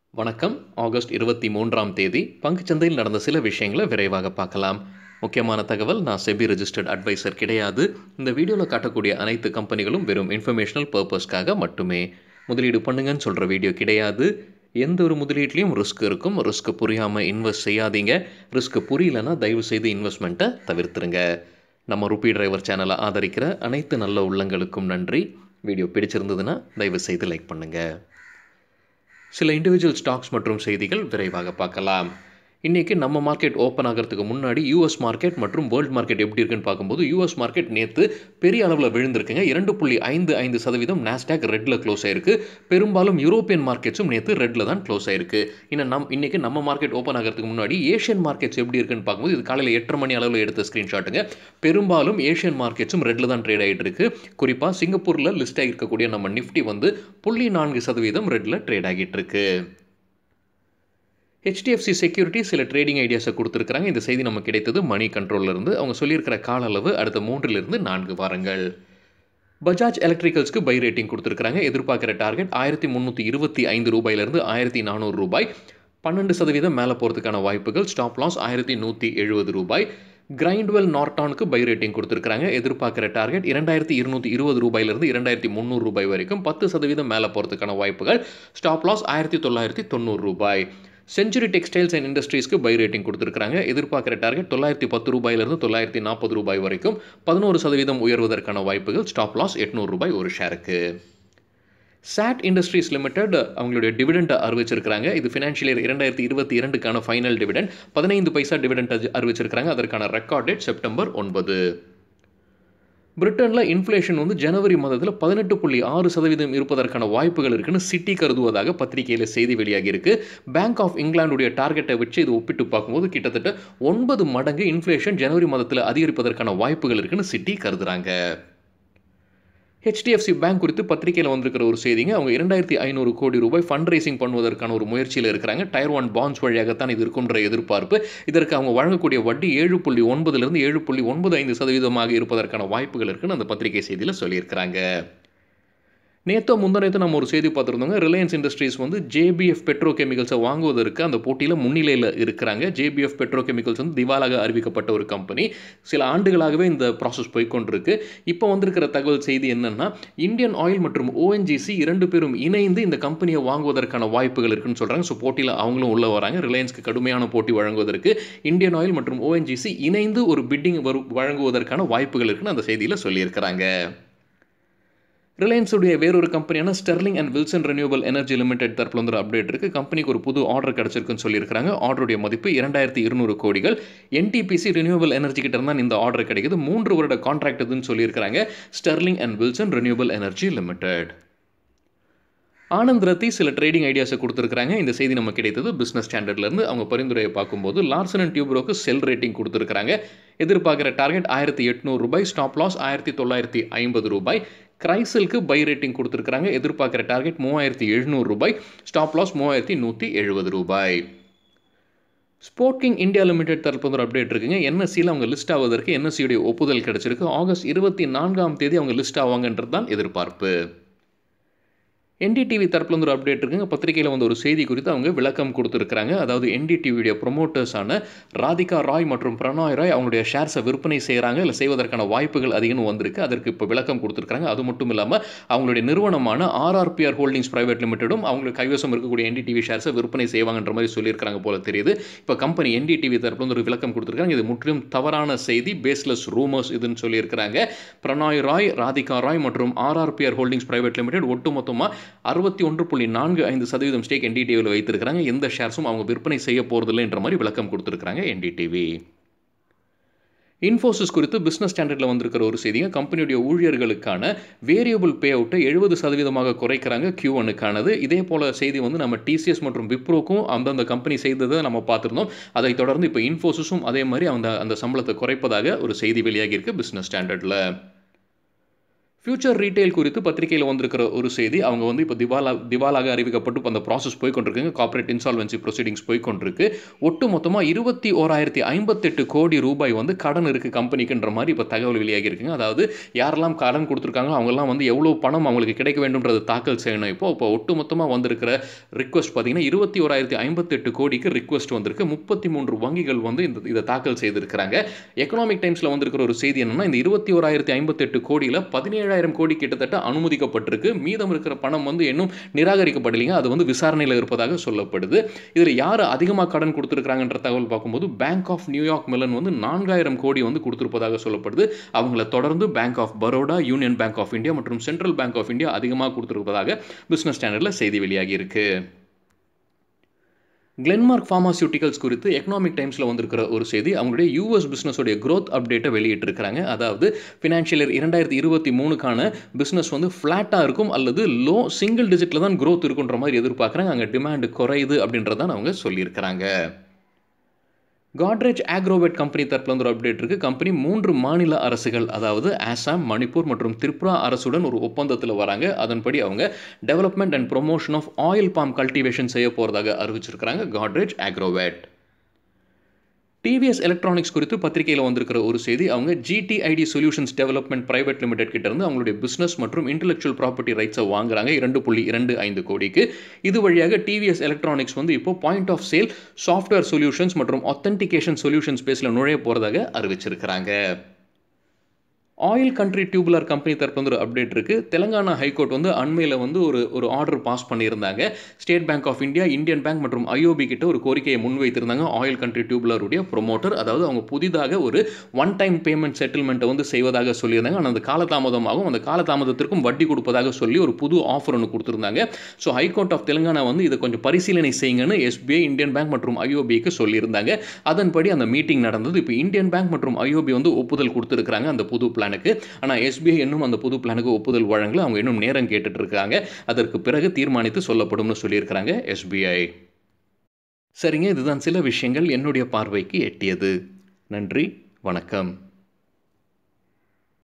வணக்கம் ஆகஸ்ட் இருபத்தி மூன்றாம் தேதி பங்குச்சந்தையில் நடந்த சில விஷயங்களை விரைவாக பார்க்கலாம் முக்கியமான தகவல் நான் செபி ரெஜிஸ்டர்ட் அட்வைசர் கிடையாது இந்த வீடியோவில் காட்டக்கூடிய அனைத்து கம்பெனிகளும் வெறும் இன்ஃபர்மேஷனல் பர்பஸ்க்காக மட்டுமே முதலீடு பண்ணுங்கன்னு சொல்கிற வீடியோ கிடையாது எந்த ஒரு முதலீட்லேயும் ரிஸ்க் இருக்கும் ரிஸ்க் புரியாமல் இன்வெஸ்ட் செய்யாதீங்க ரிஸ்க் புரியலன்னா தயவு செய்து இன்வெஸ்ட்மெண்ட்டை தவிர்த்துருங்க நம்ம ருபி டிரைவர் சேனலை ஆதரிக்கிற அனைத்து நல்ல உள்ளங்களுக்கும் நன்றி வீடியோ பிடிச்சிருந்ததுன்னா தயவு செய்து லைக் பண்ணுங்கள் சில இண்டிவிஜுவல் ஸ்டாக்ஸ் மற்றும் செய்திகள் விரைவாக பார்க்கலாம் இன்றைக்கி நம்ம மார்க்கெட் ஓப்பன் ஆகிறதுக்கு முன்னாடி யூஎஸ் மார்க்கெட் மற்றும் வேர்ல்டு மார்க்கெட் எப்படி இருக்குன்னு பார்க்கும்போது யூஎஸ் மார்க்கெட் நேற்று பெரிய அளவில் விழுந்திருக்குங்க இரண்டு புள்ளி ஐந்து ஐந்து சதவீதம் நாஸ்டாக் ரெட்டில் க்ளோஸ் ஆயிருக்கு பெரும்பாலும் யூரோப்பியன் மார்க்கெட்ஸும் நேற்று ரெட்டில் தான் க்ளோஸ் ஆயிருக்கு இன்னும் நம் இன்றைக்கி நம்ம மார்க்கெட் ஓப்பன் ஆகிறதுக்கு முன்னாடி ஏஷியன் மார்க்கெட்ஸ் எப்படி இருக்குன்னு பார்க்கும்போது இது காலையில் எட்டரை மணி அளவில் எடுத்த ஸ்க்ரீன்ஷாட்டுங்க பெரும்பாலும் ஏஷியன் மார்க்கெட்ஸும் ரெட்டில் தான் ட்ரேட் ஆகிட்டு இருக்கு குறிப்பாக சிங்கப்பூரில் லிஸ்ட் ஆகிருக்கக்கூடிய நம்ம நிஃப்டி வந்து புள்ளி நான்கு சதவீதம் ரெட்டில் ட்ரேட் ஆகிட்டு இருக்கு ஹெச்டிஎஃப்சி செக்யூரிட்டி சில ட்ரேடிங் ஐடியாஸை கொடுத்துருக்காங்க இந்த செய்தி நமக்கு கிடைத்தது மணி கண்ட்ரோல்லேருந்து அவங்க சொல்லியிருக்கிற கால அளவு அடுத்த மூன்றிலிருந்து நான்கு வாரங்கள் பஜாஜ் எலக்ட்ரிக்கல்ஸ்க்கு பை ரேட்டிங் கொடுத்துருக்காங்க எதிர்பார்க்குற டார்கெட் ஆயிரத்தி முந்நூற்றி இருபத்தி ஐந்து ரூபாயிலிருந்து ஆயிரத்தி நானூறு ரூபாய் பன்னெண்டு சதவீதம் மேலே போகிறதுக்கான வாய்ப்புகள் ஸ்டாப் லாஸ் ஆயிரத்தி நூற்றி எழுபது ரூபாய் கிரைண்ட்வெல் நார்டானுக்கு பை ரேட்டிங் கொடுத்துருக்காங்க எதிர்பார்க்குற டார்கெட் இரண்டாயிரத்தி இருநூற்றி இருபது ரூபாயிலிருந்து இரண்டாயிரத்தி முந்நூறு ரூபாய் வரைக்கும் பத்து சதவீதம் மேலே போகிறதுக்கான வாய்ப்புகள் ஸ்டாப் லாஸ் ஆயிரத்தி தொள்ளாயிரத்தி தொண்ணூறு ரூபாய் செஞ்சுரி டெக்ஸ்டைல்ஸ் அண்ட் இண்டஸ்ட்ரீஸ்க்கு பை ரேட்டிங் கொடுத்துருக்காங்க எதிர்பார்க்குற டார்கெட் தொள்ளாயிரத்தி பத்து ரூபாயிலிருந்து தொள்ளாயிரத்தி நாற்பது ரூபாய் வரைக்கும் பதினோரு சதவீதம் உயர்வதற்கான வாய்ப்புகள் ஸ்டாப் லாஸ் எட்நூறு ரூபாய் ஒரு ஷேருக்கு சாட் இண்டஸ்ட்ரீஸ் லிமிடெட் அவங்களுடைய டிவிடெண்ட் அறிவிச்சிருக்காங்க இது ஃபினான்ஷியல் இயர் இரண்டாயிரத்தி இருபத்தி இரண்டுக்கான ஃபைனல் டிவிடெண்ட் பதினைந்து பைசா டிவிடெண்ட் அறிவிச்சிருக்காங்க அதற்கான ரெக்கார்ட் டேட் செப்டம்பர் ஒன்பது பிரிட்டனில் இன்ஃப்ளேஷன் வந்து ஜனவரி மாதத்தில் பதினெட்டு புள்ளி ஆறு சதவீதம் இருப்பதற்கான வாய்ப்புகள் இருக்குன்னு சிட்டி கருதுவதாக பத்திரிகையில் செய்தி வெளியாகி இருக்கு பேங்க் ஆஃப் இங்கிலாந்துடைய டார்கெட்டை வச்சு இது ஒப்பிட்டு பார்க்கும்போது கிட்டத்தட்ட ஒன்பது மடங்கு இன்ஃப்ளேஷன் ஜனவரி மாதத்தில் அதிகரிப்பதற்கான வாய்ப்புகள் இருக்குன்னு சிட்டி கருதுறாங்க ஹெச்டிஎஃப்சி பேங்க் குறித்து பத்திரிகையில் வந்திருக்கிற ஒரு செய்திங்க அவங்க இரண்டாயிரத்தி ஐநூறு கோடி ரூபாய் ஃபண்ட் ரைசிங் பண்ணுவதற்கான ஒரு முயற்சியில் இருக்கிறாங்க டயர் ஒன் பாண்ட்ஸ் வழியாகத்தான் இது இருக்குன்ற எதிர்பார்ப்பு இதற்கு அவங்க வழங்கக்கூடிய வட்டி ஏழு புள்ளி ஒன்பதுலேருந்து ஏழு புள்ளி ஒன்பது ஐந்து சதவீதமாக இருப்பதற்கான வாய்ப்புகள் இருக்குன்னு அந்த பத்திரிகை செய்தியில் சொல்லியிருக்கிறாங்க நேற்றோ முந்தநேற்று நம்ம ஒரு செய்தி பார்த்துருந்தோங்க ரிலையன்ஸ் இண்டஸ்ட்ரீஸ் வந்து ஜேபிஎஃப் பெட்ரோ கெமிக்கல்ஸை வாங்குவதற்கு அந்த போட்டியில் முன்னிலையில் இருக்கிறாங்க ஜேபிஎஃப் பெட்ரோ கெமிக்கல்ஸ் வந்து திவாலாக அறிவிக்கப்பட்ட ஒரு கம்பெனி சில ஆண்டுகளாகவே இந்த ப்ராசஸ் போய்கொண்டிருக்கு இப்போ வந்திருக்கிற தகவல் செய்தி என்னென்னா இந்தியன் ஆயில் மற்றும் ஓஎன்ஜிசி இரண்டு பேரும் இணைந்து இந்த கம்பெனியை வாங்குவதற்கான வாய்ப்புகள் இருக்குன்னு சொல்கிறாங்க ஸோ போட்டியில் அவங்களும் உள்ளே வராங்க ரிலையன்ஸ்க்கு கடுமையான போட்டி வழங்குவதற்கு இந்தியன் ஆயில் மற்றும் ஓஎன்ஜிசி இணைந்து ஒரு பிட்டிங் வரு வழங்குவதற்கான வாய்ப்புகள் இருக்குன்னு அந்த செய்தியில் சொல்லியிருக்கிறாங்க ரிலையன்ஸுடைய வேறொரு கம்பெனியான Sterling and Wilson Renewable Energy Limited தரப்பில் வந்து ஒரு அப்டேட் இருக்குது கம்பெனிக்கு ஒரு புது ஆர்டர் கிடச்சிருக்குன்னு சொல்லியிருக்காங்க ஆர்டருடைய மதிப்பு இரண்டாயிரத்தி இருநூறு கோடிகள் என்டிபிசி ரினியூவல் எனர்ஜி கிட்ட இருந்தால் இந்த ஆர்டர் கிடைக்குது மூன்று வருட கான்ட்ராக்ட் இதுன்னு சொல்லியிருக்காங்க Sterling and Wilson Renewable Energy Limited Anand Rathi சில ட்ரேடிங் ஐடியாஸை கொடுத்துருக்காங்க இந்த செய்தி நம்ம கிடைத்தது பிஸ்னஸ் ஸ்டாண்டர்ட்லேருந்து அவங்க பரிந்துரையை பார்க்கும்போது லார்சன் அண்ட் டியூப்ரோக்கு செல் ரேட்டிங் கொடுத்துருக்காங்க எதிர்பார்க்குற டார்கெட் ஆயிரத்தி எட்நூறு ரூபாய் ஸ்டாப் லாஸ் ஆயிரத்தி தொள்ளாயிரத்தி ஐம்பது ரூபாய் கிரைசலுக்கு பை ரேட்டிங் கொடுத்துருக்காங்க எதிர்பார்க்குற டார்கெட் மூவாயிரத்தி எழுநூறு ரூபாய் ஸ்டாப் லாஸ் மூவாயிரத்தி நூற்றி எழுபது ரூபாய் ஸ்போர்ட் கிங் இந்தியா லிமிடெட் தரப்பு ஒரு அப்டேட் இருக்குங்க என்எஸ்சியில் அவங்க லிஸ்ட் ஆவதற்கு என்எஸ்சியுடைய ஒப்புதல் கிடச்சிருக்கு ஆகஸ்ட் இருபத்தி நான்காம் தேதி அவங்க லிஸ்ட் ஆவாங்கன்றது தான் எதிர்பார்ப்பு என்டிடிவி தரப்பில் வந்து ஒரு அப்டேட் இருக்குங்க பத்திரிகையில் வந்து ஒரு செய்தி குறித்து அவங்க விளக்கம் கொடுத்துருக்காங்க அதாவது என்டிடிவியுடைய ப்ரொமோட்டர்ஸான ராதிகா ராய் மற்றும் பிரணாய் ராய் அவங்களுடைய ஷேர்ஸை விற்பனை செய்கிறாங்க இல்லை செய்வதற்கான வாய்ப்புகள் அதிகம் வந்திருக்கு அதற்கு இப்போ விளக்கம் கொடுத்துருக்காங்க அது மட்டும் இல்லாமல் அவங்களுடைய நிறுவனமான ஆர்ஆர்பிஆர் ஹோல்டிங்ஸ் பிரைவேட் லிமிடெடும் அவங்களுக்கு கைவசம் இருக்கக்கூடிய என்டிடிவி ஷேர்ஸை விற்பனை செய்வாங்கன்ற மாதிரி சொல்லியிருக்காங்க போல தெரியுது இப்போ கம்பெனி என்டிடிவி தரப்பில் வந்து ஒரு விளக்கம் கொடுத்துருக்காங்க இது முற்றிலும் தவறான செய்தி பேஸ்லெஸ் ரூமர்ஸ் இதுன்னு சொல்லியிருக்கிறாங்க பிரணாய் ராய் ராதிகா ராய் மற்றும் ஆர்ஆர்பிஆர் ஹோல்டிங்ஸ் பிரைவேட் லிமிடெட் ஒட்டுமொத்தமாக அறுபத்தி ஒன்று புள்ளி நான்கு ஐந்து சதவீதம் ஸ்டேக் என்டிடிவியில் வைத்திருக்கிறாங்க எந்த ஷேர்ஸும் அவங்க விற்பனை செய்ய போகிறதில்லைன்ற மாதிரி விளக்கம் கொடுத்துருக்காங்க என்டிடிவி இன்ஃபோசிஸ் குறித்து பிஸ்னஸ் ஸ்டாண்டர்டில் வந்திருக்கிற ஒரு செய்திங்க கம்பெனியுடைய ஊழியர்களுக்கான வேரியபிள் பே அவுட்டை எழுபது சதவீதமாக குறைக்கிறாங்க கியூ ஒனுக்கானது இதே போல் செய்தி வந்து நம்ம டிசிஎஸ் மற்றும் விப்ரோக்கும் அந்தந்த கம்பெனி செய்ததை நம்ம பார்த்துருந்தோம் அதை தொடர்ந்து இப்போ இன்ஃபோசிஸும் அதே மாதிரி அந்த அந்த சம்பளத்தை குறைப்பதாக ஒரு செய்தி வெளியாகியிருக்கு பிஸ்னஸ் ஸ்டாண்டர்டில் ஃபியூச்சர் ரீட்டைல் குறித்து பத்திரிகையில் வந்திருக்கிற ஒரு செய்தி அவங்க வந்து இப்போ திவாலா திவாலாக அறிவிக்கப்பட்டு இப்போ அந்த ப்ராசஸ் போய் கொண்டிருக்குங்க கார்ப்பரேட் இன்சால்வன்சி ப்ரொசீடிங்ஸ் போய் கொண்டிருக்கு ஒட்டு மொத்தமாக இருபத்தி ஓராயிரத்தி ஐம்பத்தெட்டு கோடி ரூபாய் வந்து கடன் இருக்குது கம்பெனிக்குன்ற மாதிரி இப்போ தகவல் வெளியாகி இருக்குங்க அதாவது யாரெல்லாம் கடன் கொடுத்துருக்காங்க அவங்கெல்லாம் வந்து எவ்வளோ பணம் அவங்களுக்கு கிடைக்க வேண்டும்ன்றது தாக்கல் செய்யணும் இப்போ இப்போ ஒட்டு மொத்தமாக வந்திருக்கிற ரிக்வஸ்ட் பார்த்தீங்கன்னா இருபத்தி ஓராயிரத்தி ஐம்பத்தெட்டு கோடிக்கு ரிக்வஸ்ட் வந்திருக்கு முப்பத்தி மூன்று வங்கிகள் வந்து இந்த இதை தாக்கல் செய்திருக்கிறாங்க எக்கனாமிக் டைம்ஸில் வந்திருக்கிற ஒரு செய்தி என்னன்னா இந்த இருபத்தி ஓராயிரத்தி ஐம்பத்தெட்டு கோடியில் பதினேழாயிரம் கோடி கிட்டத்தட்ட அனுமதிக்கப்பட்டிருக்கு மீதம் இருக்கிற பணம் வந்து இன்னும் நிராகரிக்கப்படலைங்க அது வந்து விசாரணையில் இருப்பதாக சொல்லப்படுது இதில் யார் அதிகமாக கடன் கொடுத்துருக்காங்கன்ற தகவல் பார்க்கும்போது பேங்க் ஆஃப் நியூயார்க் மெலன் வந்து நான்காயிரம் கோடி வந்து கொடுத்துருப்பதாக சொல்லப்படுது அவங்கள தொடர்ந்து Bank of Baroda Union Bank of India மற்றும் சென்ட்ரல் பேங்க் ஆஃப் இந்தியா அதிகமாக கொடுத்துருப்பதாக பிஸ்னஸ் ஸ்டாண்டர்டில் செய்தி வெளியாகி இருக்கு கிளென்மார்க் ஃபார்மாசியூட்டிகல்ஸ் குறித்து எக்கனாமிக் டைம்ஸில் வந்திருக்கிற ஒரு செய்தி அவங்களுடைய யூஎஸ் பிஸ்னஸோடைய க்ரோத் அப்டேட்டை வெளியிட்டிருக்கிறாங்க அதாவது ஃபினான்ஷியல் இயர் இரண்டாயிரத்தி இருபத்தி மூணுக்கான பிஸ்னஸ் வந்து ஃப்ளாட்டாக இருக்கும் அல்லது லோ சிங்கிள் டிஜிட்டில் தான் க்ரோத் இருக்குன்ற மாதிரி எதிர்பார்க்குறாங்க அங்கே டிமாண்ட் குறையுது அப்படின்றதான் அவங்க சொல்லியிருக்கிறாங்க காட்ரேஜ் ஆக்ரோவேட் கம்பெனி தரப்புல வந்து ஒரு அப்டேட் இருக்குது கம்பெனி மூன்று மாநில அரசுகள் அதாவது ஆசாம் மணிப்பூர் மற்றும் திரிபுரா அரசுடன் ஒரு ஒப்பந்தத்தில் வராங்க அதன்படி அவங்க development and promotion of oil palm cultivation செய்ய போகிறதாக அறிவிச்சிருக்கிறாங்க காட்ரேஜ் ஆக்ரோவேட் டிவிஎஸ் எலக்ட்ரானிக்ஸ் குறித்து பத்திரிகையில் வந்திருக்கிற ஒரு செய்தி அவங்க GTID Solutions Development Private Limited கிட்ட இருந்து அவங்களுடைய பிஸ்னஸ் மற்றும் இன்டெலெக்சுவல் ப்ராப்பர்ட்டி ரைட்ஸை வாங்குறாங்க இரண்டு புள்ளி இரண்டு ஐந்து கோடிக்கு இது வழியாக டிவிஎஸ் எலக்ட்ரானிக்ஸ் வந்து இப்போ point of sale software solutions மற்றும் ஒத்தன்டிகேஷன் சொல்யூஷன்ஸ் ஸ்பேஸில் நுழைய போகிறதாக அறிவிச்சிருக்கிறாங்க ஆயில் கண்ட்ரி டியூபுலர் கம்பெனி தரப்பு வந்து ஒரு அப்டேட் இருக்குது தெலங்கானா ஹைகோர்ட் வந்து அண்மையில் வந்து ஒரு ஒரு ஆர்டர் பாஸ் பண்ணியிருந்தாங்க State Bank of India Indian Bank மற்றும் ஐஓபி கிட்ட ஒரு கோரிக்கையை முன்வைத்திருந்தாங்க ஆயில் கண்ட்ரி டியூபுலருடைய ப்ரொமோட்டர் அதாவது அவங்க புதிதாக ஒரு ஒன் டைம் பேமெண்ட் செட்டில்மெண்ட்டை வந்து செய்வதாக சொல்லியிருந்தாங்க ஆனால் அந்த காலதாமதமாகும் அந்த காலதாமதத்திற்கும் வட்டி கொடுப்பதாக சொல்லி ஒரு புது ஆஃபர் ஒன்று கொடுத்துருந்தாங்க ஸோ ஹைகோர்ட் ஆஃப் தெலுங்கானா வந்து இதை கொஞ்சம் பரிசீலனை செய்யுங்கன்னு எஸ்பிஐ இந்தியன் பேங்க் மற்றும் ஐஓபிக்கு சொல்லியிருந்தாங்க அதன்படி அந்த மீட்டிங் நடந்தது இப்போ இந்தியன் பேங்க் மற்றும் ஐஓபி வந்து ஒப்புதல் கொடுத்துருக்காங்க அந்த புது பிளான் பிளானுக்கு ஆனால் எஸ்பிஐ இன்னும் அந்த புது பிளானுக்கு ஒப்புதல் வழங்கல அவங்க இன்னும் நேரம் கேட்டுட்டு இருக்காங்க அதற்கு பிறகு தீர்மானித்து சொல்லப்படும்னு சொல்லியிருக்கிறாங்க எஸ்பிஐ சரிங்க இதுதான் சில விஷயங்கள் என்னுடைய பார்வைக்கு எட்டியது நன்றி வணக்கம்